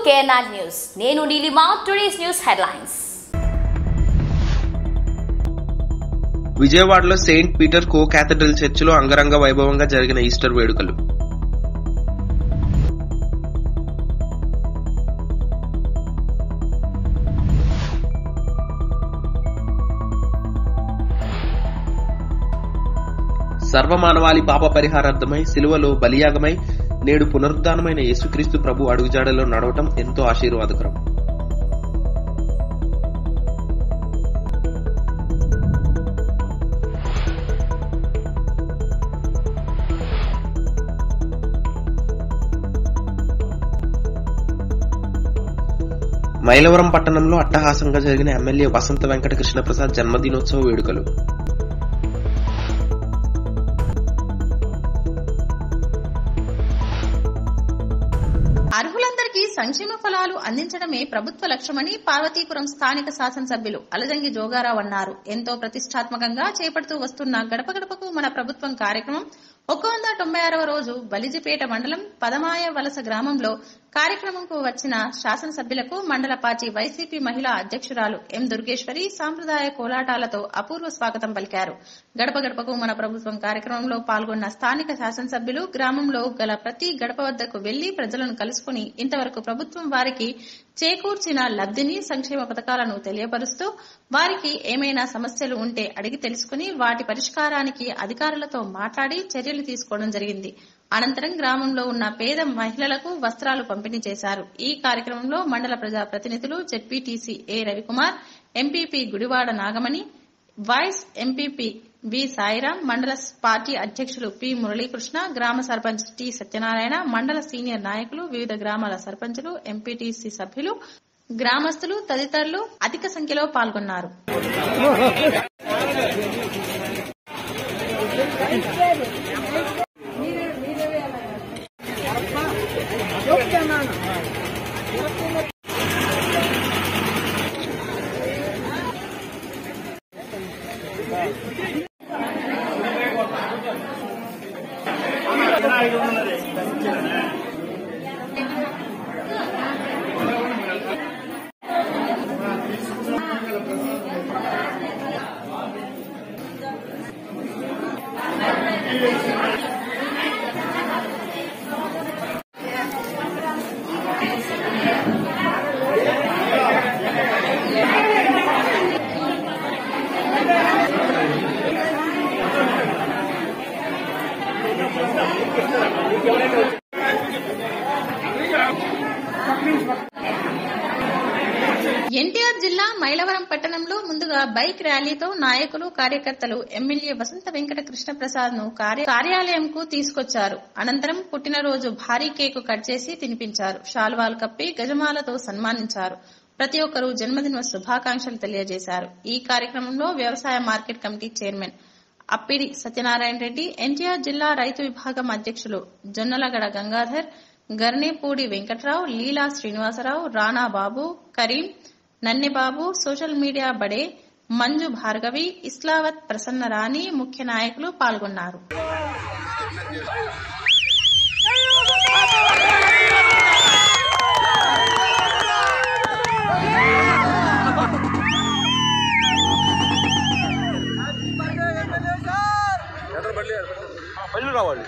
KNR news నేను Neelima today's news headlines విజయవాడలో Saint Peter co cathedral చర్చిలో అంగరంగ వైభవంగా జరిగిన ఈస్టర్ వేడుకలు సర్వమానవాళి పాప పరిహారార్థమై సిలువలో బలియాగమై నేడు పునరుద్ధానమైన యేసుక్రీస్తు ప్రభు అడుగుజాడలో నడవటం ఎంతో ఆశీర్వాదకరం మైలవరం పట్టణంలో అట్టహాసంగా జరిగిన ఎమ్మెల్యే వసంత వెంకట కృష్ణప్రసాద్ జన్మదినోత్సవ వేడుకలు అర్హులందరికీ సంక్షేమ ఫలాలు అందించడమే ప్రభుత్వ లక్ష్యమని పార్వతీపురం స్థానిక శాసనసభ్యులు అలజంగి జోగారావు అన్నారు ఎంతో ప్రతిష్టాత్మకంగా చేపడుతూ వస్తున్న గడప గడపకు మన ప్రభుత్వం కార్యక్రమం ఒక వంద తొంభై ఆరవ రోజు బలిజిపేట మండలం పదమాయ వలస గ్రామంలో కార్యక్రమంకు వచ్చిన శాసనసభ్యులకు మండల పార్టీ వైసీపీ మహిళా అధ్యక్షురాలు ఎం దుర్గేశ్వరి సాంప్రదాయ కోలాటాలతో అపూర్వ స్వాగతం పలికారు గడప గడపకు మన ప్రభుత్వం కార్యక్రమంలో పాల్గొన్న స్థానిక శాసనసభ్యులు గ్రామంలో గల ప్రతి గడప వద్దకు వెళ్లి ప్రజలను కలుసుకుని ఇంతవరకు ప్రభుత్వం వారికి చేకూర్చిన లబ్ధిని సంక్షేమ పథకాలను తెలియపరుస్తూ వారికి ఏమైనా సమస్యలు ఉంటే అడిగి తెలుసుకుని వాటి పరిష్కారానికి అధికారులతో మాట్లాడి చర్యలు తీసుకోవడం జరిగింది అనంతరం గ్రామంలో ఉన్న పేద మహిళలకు వస్త్రాలు పంపిణీ చేశారు ఈ కార్యక్రమంలో మండల ప్రజా ప్రతినిధులు ZPTC A Ravikumar MPP Gudivada Nagamani vice MPP V Sairam మండల పార్టీ అధ్యక్షులు పి మురళీకృష్ణ గ్రామ సర్పంచ్ టి సత్యనారాయణ మండల సీనియర్ నాయకులు వివిధ గ్రామాల సర్పంచులు ఎంపీటీసీ సభ్యులు గ్రామస్తులు తదితరులు అధిక సంఖ్యలో పాల్గొన్నారు ఎన్టీఆర్ జిల్లా మైలవరం పట్టణంలో ముందుగా బైక్ ర్యాలీతో నాయకులు కార్యకర్తలు ఎమ్మెల్యే వసంత వెంకట కృష్ణప్రసాద్ ను కార్యాలయంకు తీసుకొచ్చారు అనంతరం పుట్టినరోజు భారీ కేకు కట్ చేసి తినిపించారు శాల్వాలు కప్పి గజమాలతో సన్మానించారు ప్రతి ఒక్కరూ జన్మదిన శుభాకాంక్షలు తెలియజేశారు ఈ కార్యక్రమంలో వ్యవసాయ market committee chairman Appidi Satyanarayana Reddy NTR జిల్లా రైతు విభాగం అధ్యక్షులు జొన్నలగడ గంగాధర్ గర్నేపూడి వెంకట్రావు లీలా శ్రీనివాసరావు రాణా బాబు కరీం నన్నెబాబు సోషల్ మీడియా బడే మంజు భార్గవి ఇస్లావత్ ప్రసన్న రాణి ముఖ్య నాయకులు పాల్గొన్నారు పళ్ళు రావాలి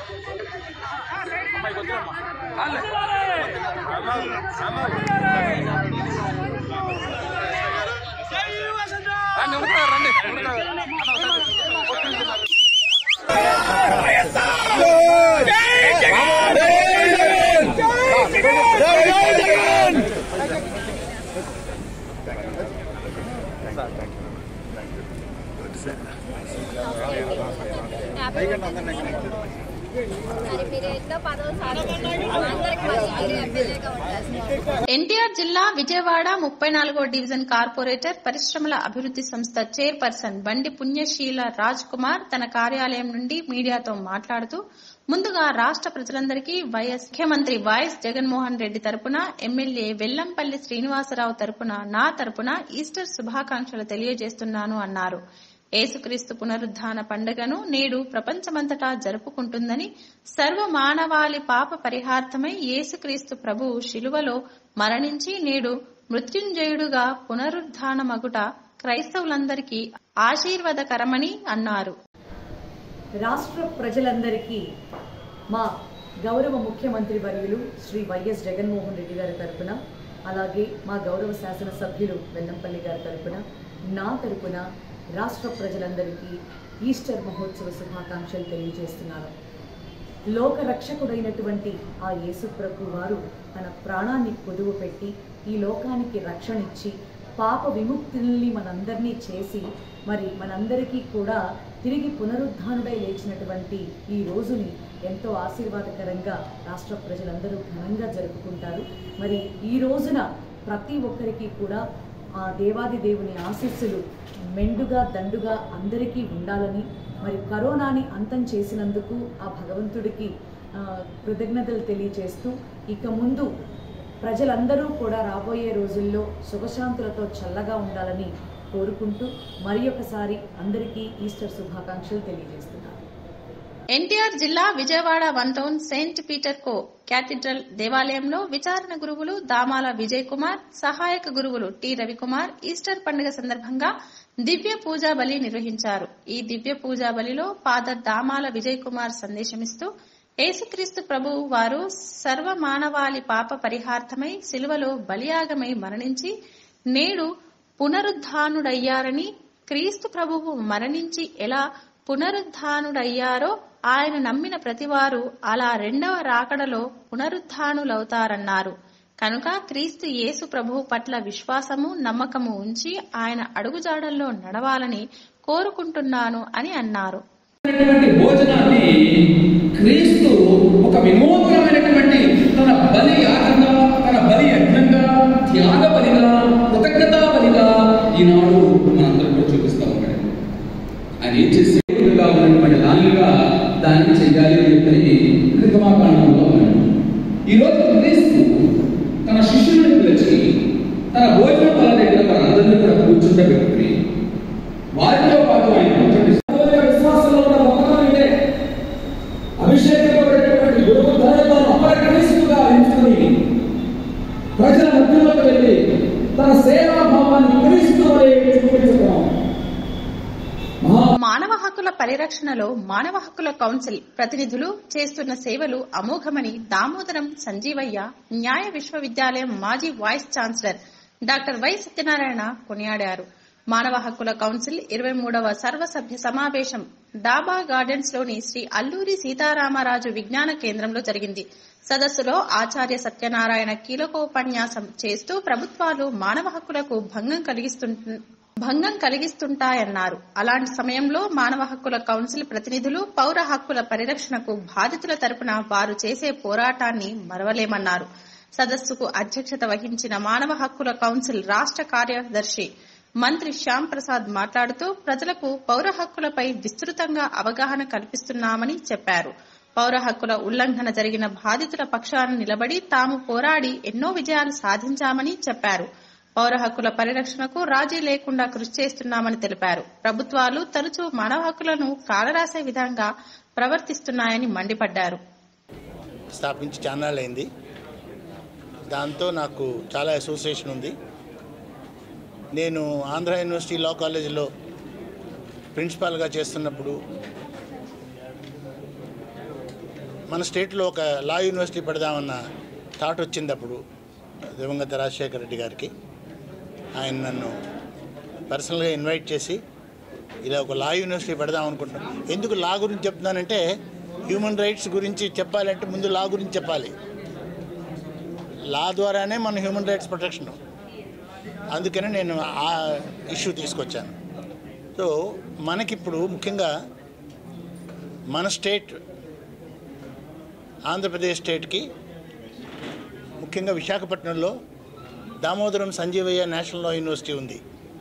మరి మీరు ఎన్నో పదోసార్లు అందరికి మళ్ళీ మీరే ఎమ్మెల్యేగా ఉంటారు ఎన్టీఆర్ జిల్లా విజయవాడ ముప్పై నాలుగో డివిజన్ కార్పొరేటర్ పరిశ్రమల అభివృద్ధి సంస్థ చైర్పర్సన్ బండి పుణ్యశీల రాజ్ కుమార్ తన కార్యాలయం నుండి మీడియాతో మాట్లాడుతూ ముందుగా రాష్ట్ర ప్రజలందరికీ వైఎస్ ముఖ్యమంత్రి వైఎస్ జగన్మోహన్ రెడ్డి తరపున ఎమ్మెల్యే వెల్లంపల్లి శ్రీనివాసరావు తరపున నా తరపున ఈస్టర్ శుభాకాంక్షలు తెలియజేస్తున్నాను అన్నారు యేసుక్రీస్తు పునరుద్ధాన పండుగను నేడు ప్రపంచమంతటా జరుపుకుంటుందని సర్వ మానవాళి పాప పరిహార్థమై యేసుక్రీస్తు ప్రభువు శిలువలో మరణించి నేడు మృత్యుంజయుడుగా పునరుద్ధానమగుట క్రైస్తవులందరికీ ఆశీర్వాదకరమని అన్నారు రాష్ట్ర ప్రజలందరికీ మా గౌరవ ముఖ్యమంత్రి వర్యులు శ్రీ వైఎస్ జగన్మోహన్ రెడ్డి గారి తరపున అలాగే మా గౌరవ శాసనసభ్యులు వెల్లంపల్లి గారి తరపున నా తరపున రాష్ట్ర ప్రజలందరికీ ఈస్టర్ మహోత్సవ శుభాకాంక్షలు తెలియజేస్తున్నాను లోక రక్షకుడైనటువంటి ఆ యేసుప్రభు వారు తన ప్రాణాన్ని పొదువు పెట్టి ఈ లోకానికి రక్షణ ఇచ్చి పాప విముక్తుల్ని మనందరినీ చేసి మరి మనందరికీ కూడా తిరిగి పునరుద్ధానుడై లేచినటువంటి ఈ రోజుని ఎంతో ఆశీర్వాదకరంగా రాష్ట్ర ప్రజలందరూ ఘనంగా జరుపుకుంటారు మరి ఈ రోజున ప్రతి ఒక్కరికి కూడా ఆ దేవాది దేవుని ఆశీస్సులు మెండుగా దండుగా అందరికీ ఉండాలని మరి కరోనాని అంతం చేసినందుకు ఆ భగవంతుడికి ఆ, కృతజ్ఞతలు తెలియజేస్తూ ఇక ముందు ప్రజలందరూ కూడా రాబోయే రోజుల్లో సుఖశాంతులతో చల్లగా ఉండాలని కోరుకుంటూ మరి ఒకసారి అందరికీ ఈస్టర్ శుభాకాంక్షలు తెలియజేస్తున్నాను ఎన్టీఆర్ జిల్లా Vijayawada one town Saint Peter co cathedral దేవాలయంలో విచారణ గురువులు దామాల విజయ్ కుమార్ సహాయక గురువులు టి రవికుమార్ ఈస్టర్ పండుగ సందర్భంగా దివ్య పూజా బలి నిర్వహించారు ఈ దివ్య పూజా బలిలో ఫాదర్ దామాల విజయ్ కుమార్ సందేశమిస్తూ యేసుక్రీస్తు ప్రభువు వారు సర్వ మానవాళి పాప పరిహార్థమై సిలువలో బలియాగమై మరణించి నేడు పునరుద్ధానుడయ్యారని క్రీస్తు ప్రభువు మరణించి ఎలా పునరుద్ధానుడయ్యారో ఆయన నమ్మిన ప్రతివారు అలా రెండవ రాకడలో పునరుద్ధానులవుతారన్నారు కనుక క్రీస్తు యేసు ప్రభువు పట్ల విశ్వాసము నమ్మకము ఉంచి ఆయన అడుగుజాడల్లో నడవాలని కోరుకుంటున్నాను అని అన్నారు అనేటువంటి భోజనాన్ని క్రీస్తు ఒక వినూత్నమైనటువంటి తన బలి యాగంగా తన బలి యజ్ఞంగా త్యాగ బలిగా కృతజ్ఞతా బలిగా ఈనాడు మనందరం కూడా చూపిస్తా ఉన్నాడు ఆయన ఏం చేసి దేవుడుగా ఉన్నటువంటి దానిగా దాన్ని చెయ్యాలి అని చెప్పని నిర్గమాకాండంలో ఉన్నాడు ఈరోజు క్రీస్తు తన శిష్యులను పిలిచి తన భోజన బల దగ్గర వారందరినీ కూడా కూర్చుండబెట్టుకుని వారితో పాటు ఆయన కూర్చొని సహోదర విశ్వాసంలో ఉన్న గొప్పతనం ఇదే అభిషేకింపబడినటువంటి గురువు ధరతో అపర క్రీస్తుగా ఎంచుకుని ప్రజల మధ్యలోకి వెళ్ళి తన సేవా భావాన్ని క్రీస్తు వలె చూపించడం మహా మానవ హక్కుల పరిరక్షణలో మానవ హక్కుల కౌన్సిల్ ప్రతినిధులు చేస్తున్న సేవలు అమోఘమని దామోదరం సంజీవయ్య న్యాయ విశ్వవిద్యాలయం మాజీ vice chancellor doctor Y Satyanarayana కొనియాడారు మానవ హక్కుల కౌన్సిల్ ఇరవై మూడవ సర్వసభ్య సమావేశం డాబా గార్డెన్స్ లోని శ్రీ అల్లూరి సీతారామరాజు విజ్ఞాన కేంద్రంలో జరిగింది సదస్సులో ఆచార్య సత్యనారాయణ కీలకోపన్యాసం చేస్తూ ప్రభుత్వాలు మానవ హక్కులకు భంగం కలిగిస్తుంట భంగం కలిగిస్తుంటాయన్నారు అలాంటి సమయంలో మానవ హక్కుల కౌన్సిల్ ప్రతినిధులు పౌర హక్కుల పరిరక్షణకు బాధితుల తరపున వారు చేసే పోరాటాన్ని మరవలేమన్నారు సదస్సుకు అధ్యక్షత వహించిన మానవ హక్కుల కౌన్సిల్ రాష్ట్ర కార్యదర్శి మంత్రి శ్యాం ప్రసాద్ మాట్లాడుతూ ప్రజలకు పౌర హక్కులపై విస్తృతంగా అవగాహన కల్పిస్తున్నామని చెప్పారు పౌర హక్కుల ఉల్లంఘన జరిగిన బాధితుల పక్షాన నిలబడి తాము పోరాడి ఎన్నో విజయాలు సాధించామని చెప్పారు పౌర హక్కుల పరిరక్షణకు రాజీ లేకుండా కృషి చేస్తున్నామని తెలిపారు ప్రభుత్వాలు తరచూ మానవ హక్కులను కాలరాసే విధంగా ప్రవర్తిస్తున్నాయని మండిపడ్డారు స్థాపించి చాన్నాళ్ళైంది దాంతో నాకు చాలా అసోసియేషన్ ఉంది నేను ఆంధ్ర యూనివర్సిటీ లా కాలేజీలో ప్రిన్సిపాల్గా చేస్తున్నప్పుడు మన స్టేట్లో ఒక లా యూనివర్సిటీ పెడదామన్న థాట్ వచ్చిందప్పుడు దివంగత రాజశేఖర రెడ్డి గారికి ఆయన నన్ను పర్సనల్గా ఇన్వైట్ చేసి ఇలా ఒక లా యూనివర్సిటీ పెడదాం అనుకుంటున్నాను ఎందుకు లా గురించి చెప్తున్నానంటే హ్యూమన్ రైట్స్ గురించి చెప్పాలంటే ముందు లా గురించి చెప్పాలి లా ద్వారానే మన హ్యూమన్ రైట్స్ ప్రొటెక్షన్ అందుకని నేను ఆ ఇష్యూ తీసుకొచ్చాను సో మనకిప్పుడు ముఖ్యంగా మన స్టేట్ ఆంధ్రప్రదేశ్ స్టేట్కి ముఖ్యంగా విశాఖపట్నంలో Damodaram Sanjeevaiah national law university ఉంది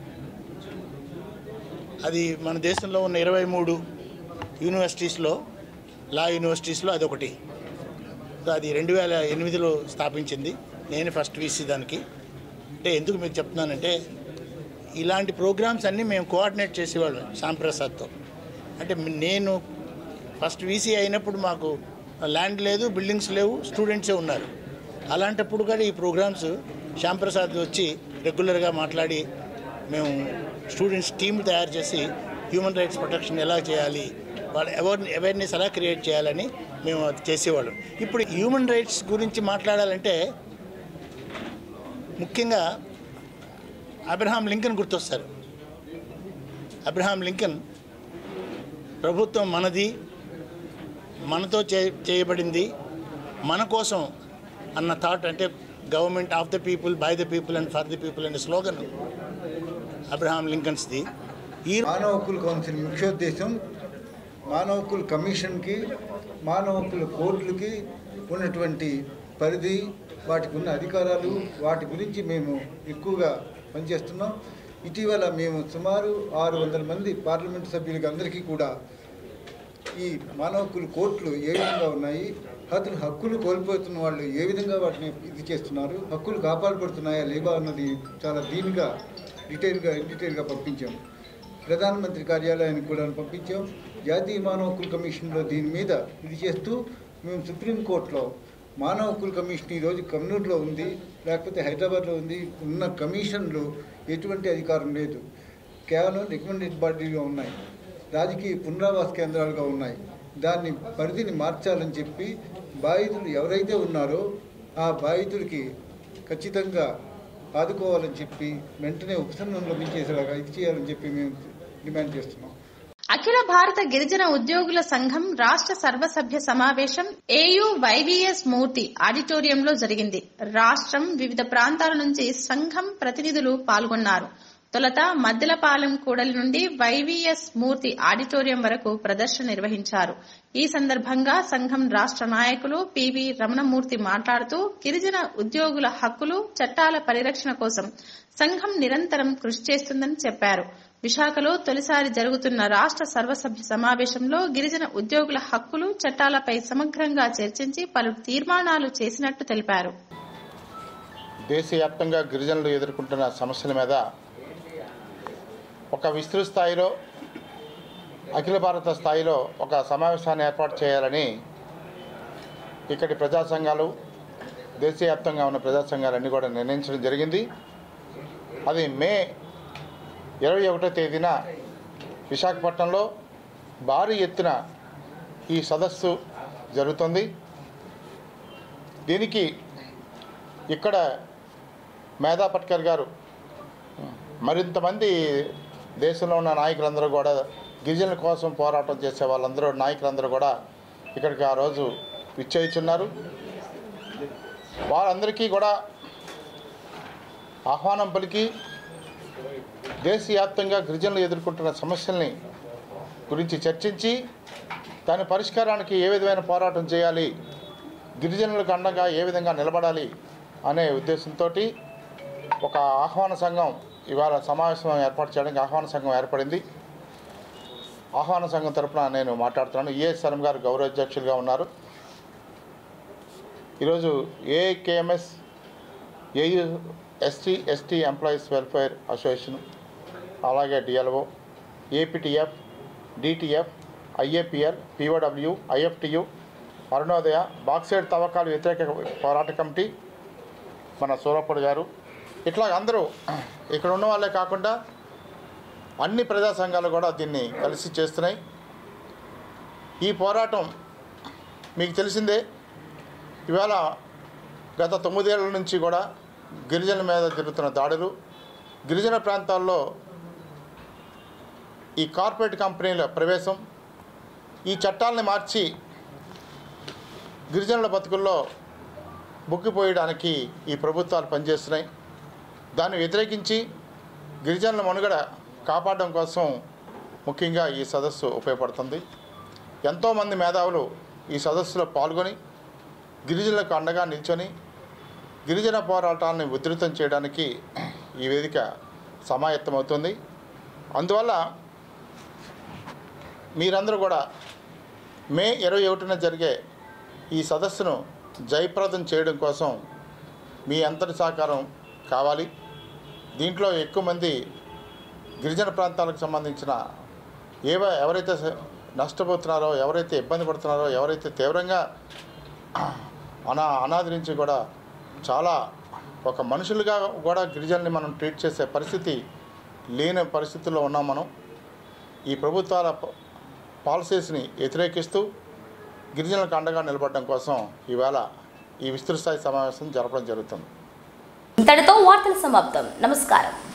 అది మన దేశంలో ఉన్న ఇరవై మూడు యూనివర్సిటీస్లో లా యూనివర్సిటీస్లో అదొకటి సో అది రెండు వేల ఎనిమిదిలో స్థాపించింది నేను ఫస్ట్ వీసీ దానికి అంటే ఎందుకు మీకు చెప్తున్నానంటే ఇలాంటి ప్రోగ్రామ్స్ అన్నీ మేము కోఆర్డినేట్ చేసేవాళ్ళం శ్యాంప్రసాద్తో అంటే నేను ఫస్ట్ వీసీ అయినప్పుడు మాకు ల్యాండ్ లేదు బిల్డింగ్స్ లేవు స్టూడెంట్సే ఉన్నారు అలాంటప్పుడు కూడా ఈ ప్రోగ్రామ్స్ శ్యాంప్రసాద్ వచ్చి రెగ్యులర్గా మాట్లాడి మేము స్టూడెంట్స్ టీమ్ తయారు చేసి హ్యూమన్ రైట్స్ ప్రొటెక్షన్ ఎలా చేయాలి వాళ్ళ అవేర్ అవేర్నెస్ ఎలా క్రియేట్ చేయాలని మేము అది చేసేవాళ్ళం ఇప్పుడు హ్యూమన్ రైట్స్ గురించి మాట్లాడాలంటే ముఖ్యంగా అబ్రహాం లింకన్ గుర్తొస్తారు అబ్రహాం లింకన్ ప్రభుత్వం మనది మనతో చే చేయబడింది మన కోసం అన్న థాట్ అంటే government of the people by the people and for the people అనే స్లోగన్ అబ్రహాం లింకన్స్ది ఈ మానవ హక్కుల కౌన్సిల్ ముఖ్యోద్దేశం మానవ హక్కుల కమిషన్కి మానవ హక్కుల కోర్టులకి ఉన్నటువంటి పరిధి వాటికి ఉన్న అధికారాలు వాటి గురించి మేము ఎక్కువగా పనిచేస్తున్నాం ఇటీవల మేము సుమారు ఆరు వందల మంది పార్లమెంట్ సభ్యులకి అందరికీ కూడా ఈ మానవ హక్కుల కోర్టులు ఏ విధంగా ఉన్నాయి అతను హక్కులు కోల్పోతున్న వాళ్ళు ఏ విధంగా వాటిని ఇది చేస్తున్నారు హక్కులు కాపాడబడుతున్నాయా లేవా అన్నది చాలా దీనిగా డీటెయిల్గా డీటెయిల్గా పంపించాం ప్రధానమంత్రి కార్యాలయానికి కూడా పంపించాం జాతీయ మానవ హక్కుల కమిషన్లో దీని మీద ఇది చేస్తూ మేము సుప్రీంకోర్టులో మానవ హక్కుల కమిషన్ ఈరోజు కర్నూలులో ఉంది లేకపోతే హైదరాబాద్లో ఉంది ఉన్న కమిషన్లు ఎటువంటి అధికారం లేదు కేవలం రికమెండెడ్ బాడీగా ఉన్నాయి రాజకీయ పునరావాస కేంద్రాలుగా ఉన్నాయి దాన్ని పరిధిని మార్చాలని చెప్పి బాధితులు ఎవరైతే ఉన్నారో ఆ బాధితుడికి ఖచ్చితంగా ఆదుకోవాలని చెప్పి వెంటనే ఉపశమనం లభించేసేలాగా ఇది చేయాలని చెప్పి మేము డిమాండ్ చేస్తున్నాం అఖిల భారత గిరిజన ఉద్యోగుల సంఘం రాష్ట్ర సర్వసభ్య సమావేశం ఏయు వైవీఎస్ మూర్తి ఆడిటోరియంలో జరిగింది రాష్ట్రం వివిధ ప్రాంతాల నుంచి సంఘం ప్రతినిధులు పాల్గొన్నారు తొలుత మద్దెలపాలెం కూడలి నుండి వైవీఎస్ మూర్తి ఆడిటోరియం వరకు ప్రదర్శన నిర్వహించారు ఈ సందర్భంగా సంఘం రాష్ట్ర నాయకులు పివి రమణమూర్తి మాట్లాడుతూ గిరిజన ఉద్యోగుల హక్కులు చట్టాల పరిరక్షణ కోసం సంఘం నిరంతరం కృషి చేస్తుందని చెప్పారు విశాఖలో తొలిసారి జరుగుతున్న రాష్ట్ర సర్వసభ్య సమావేశంలో గిరిజన ఉద్యోగుల హక్కులు చట్టాలపై సమగ్రంగా చర్చించి పలు తీర్మానాలు చేసినట్టు తెలిపారు దేశవ్యాప్తంగా గిరిజనులు ఎదుర్కొంటున్న సమస్యల మీద ఒక విస్తృత స్థాయిలో అఖిల భారత స్థాయిలో ఒక సమావేశాన్ని ఏర్పాటు చేయాలని ఇక్కడి ప్రజా సంఘాలు దేశవ్యాప్తంగా ఉన్న ప్రజా సంఘాలన్నీ కూడా నిర్ణయించడం జరిగింది అది మే ఇరవై ఒకటో తేదీన విశాఖపట్నంలో భారీ ఎత్తున ఈ సదస్సు జరుగుతుంది దీనికి ఇక్కడ మేధా పట్కర్ గారు మరింతమంది దేశంలో ఉన్న నాయకులందరూ కూడా గిరిజనుల కోసం పోరాటం చేసే వాళ్ళందరూ నాయకులందరూ కూడా ఇక్కడికి ఆ రోజు విచ్చేయుచున్నారు వారందరికీ కూడా ఆహ్వానం పలికి దేశవ్యాప్తంగా గిరిజనులు ఎదుర్కొంటున్న సమస్యల్ని గురించి చర్చించి దాని పరిష్కారానికి ఏ విధమైన పోరాటం చేయాలి గిరిజనులకు అండగా ఏ విధంగా నిలబడాలి అనే ఉద్దేశంతో ఒక ఆహ్వాన సంఘం ఇవాళ సమావేశం ఏర్పాటు చేయడానికి ఆహ్వాన సంఘం ఏర్పడింది ఆహ్వాన సంఘం తరపున నేను మాట్లాడుతున్నాను ఈఎస్ శర్మ గారు గౌరవాధ్యక్షులుగా ఉన్నారు ఈరోజు AKMS AU ST ST employees welfare association అలాగే DLO APTF DTF IAPL POW IFTU Arunodaya bauxite తవ్వకాలు వ్యతిరేక పోరాట కమిటీ మన సూరప్పుడు గారు ఇట్లా అందరూ ఇక్కడ ఉన్న వాళ్ళే కాకుండా అన్ని ప్రజా సంఘాలు కూడా దీన్ని కలిసి చేస్తున్నాయి ఈ పోరాటం మీకు తెలిసిందే ఇవాళ గత తొమ్మిదేళ్ల నుంచి కూడా గిరిజనుల మీద జరుగుతున్న దాడులు గిరిజన ప్రాంతాల్లో ఈ కార్పొరేట్ కంపెనీల ప్రవేశం ఈ చట్టాలని మార్చి గిరిజనుల బతుకుల్లో బుక్కిపోయడానికి ఈ ప్రభుత్వాలు పనిచేస్తున్నాయి దాన్ని వ్యతిరేకించి గిరిజనుల మనుగడ కాపాడడం కోసం ముఖ్యంగా ఈ సదస్సు ఉపయోగపడుతుంది ఎంతోమంది మేధావులు ఈ సదస్సులో పాల్గొని గిరిజనులకు అండగా నిల్చొని గిరిజన పోరాటాలను ఉధృతం చేయడానికి ఈ వేదిక సమాయత్తమవుతుంది అందువల్ల మీరందరూ కూడా మే ఇరవై ఒకటిన జరిగే ఈ సదస్సును జయప్రదం చేయడం కోసం మీ అంతటి సహకారం కావాలి దీంట్లో ఎక్కువ మంది గిరిజన ప్రాంతాలకు సంబంధించిన ఏవ ఎవరైతే స- నష్టపోతున్నారో ఎవరైతే ఇబ్బంది పడుతున్నారో ఎవరైతే తీవ్రంగా అనా అనాది నుంచి కూడా చాలా ఒక మనుషులుగా కూడా గిరిజనుల్ని మనం ట్రీట్ చేసే పరిస్థితి లేని పరిస్థితుల్లో ఉన్నాం మనం ఈ ప్రభుత్వాల ప- పాలసీస్ని వ్యతిరేకిస్తూ గిరిజనులకు అండగా నిలబడడం కోసం ఈవేళ ఈ విస్తృత స్థాయి సమావేశం జరపడం జరుగుతుంది ఇంతటితో వార్తల సమాప్తం నమస్కారం